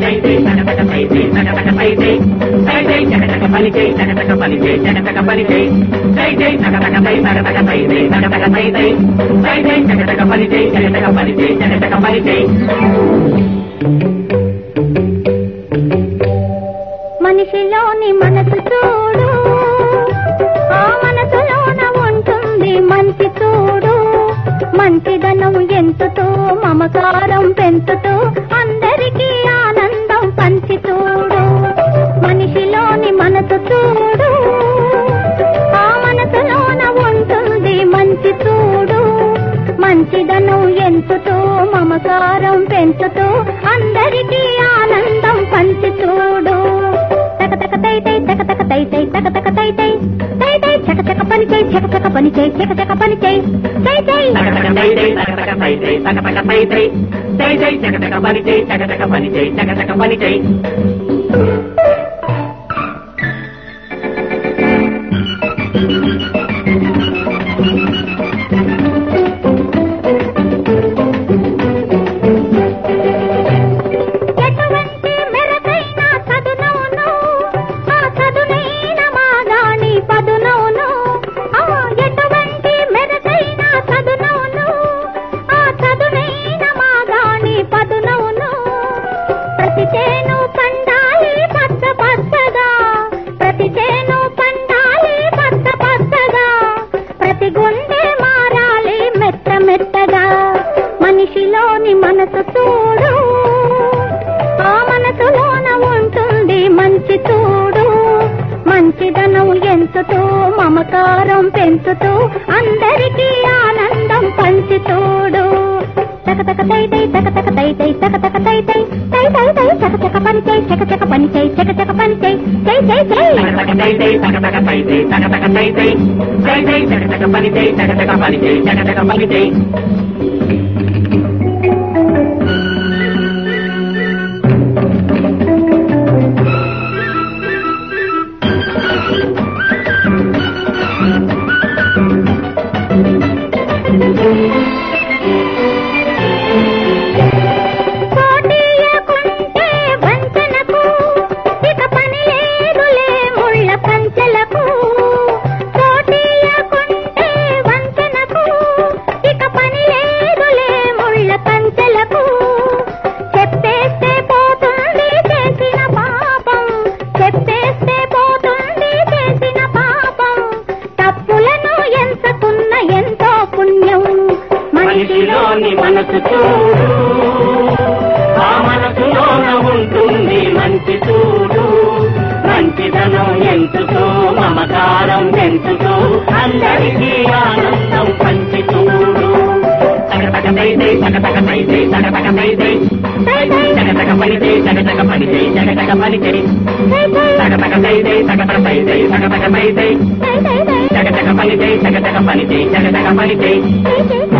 జై జై జగతక పై జై జగతక పై జై జై జై జగతక పని జై జగతక పని జై జగతక పని జై జై జై జగతక పై జగతక పై జై జగతక పై జై జై జై జగతక పని జై జగతక పని జై జగతక పని జై మనిషిలోని మనసు చూడు ఆ మనసులోన ఉంటుంది మంచి చూడు మంచిదనం ఎంతుతూ మమకారం పెంచుతూ అందరికీ ఆనందం పంచి చూడు మనిషిలోని మనసు చూడు ఆ మనసులోన ఉంటుంది మంచి చూడు మంచిదనం ఎంతుతూ మమకారం పెంచుతూ అందరికీ ఆనందం పంచి చూడు తక తక తై తై తక తక తై తై తక తక తై తై తై తై చక చక పని చేయి చక చక పని చేయి చక చక పని చేయి తై తై జగతక పై జై జగతక పై జై జగతక పై జై జై జై జగతక పని జై జగతక పని జై జగతక పని జై ఎటువంటి మెరకైన చదునవును ఆ చదునైన మాగాణి పదునవును ఆ ఎటువంటి మెరకైన చదునవును ఆ చదునైన మాగాణి పదునవును ప్రతి చేను పండాలి పచ్చ పచ్చగా ప్రతి చేను పండాలి పచ్చ పచ్చగా ప్రతి గుండె మారాలి మెత్త మెత్తగా మనిషిలోని మనసు చూడు ఆ మనసులోన ఉంటుంది మంచి చూడు మంచిదనం ఎంచుతూ మమకారం పెంచుతూ అందరికీ ఆనందం పంచి చూడు తక తక తై తై తక తక తై తై తక తక తై తై తై తై తై చక చక పని చేయి చక చక పని చేయి చక చక పని చేయి జై జై జై జగతక పై జై జగతక పై జై జగతక పై జై జై జై జగతక పని జై జగతక పని జై జగతక పని జై పోటీయకుంటే వంచనకు ఇక పని లేదులే ముళ్ళ కంచెలకు పోటీయకుంటే వంచనకు ఇక పని లేదులే ముళ్ళ కంచెలకు చెప్పేస్తే పోతుంది చేసిన పాపం చెప్పేస్తే పోతుంది చేసిన పాపం తప్పులను ఎంచుకున్న ఎంతో పుణ్యం మనిషిలోని మనసు చూడు ఆ మనసులోన ఉంటుంది మంచి చూడు మంచిదనం ఎంచుతూ మమకారం పెంచుతూ అందరికీ ఆనందం పంచి చూడు తగతగ పైదే తగతగ పైదే తగతగ పైదే జగతగ పనిదే జగతగ పనిదే జగతగ పనిదే తగతగ పైదే తగతగ పైదే తగతగ పైదే జగతగ పనిదే జగతగ పనిదే జగతగ పనిదే Thank you.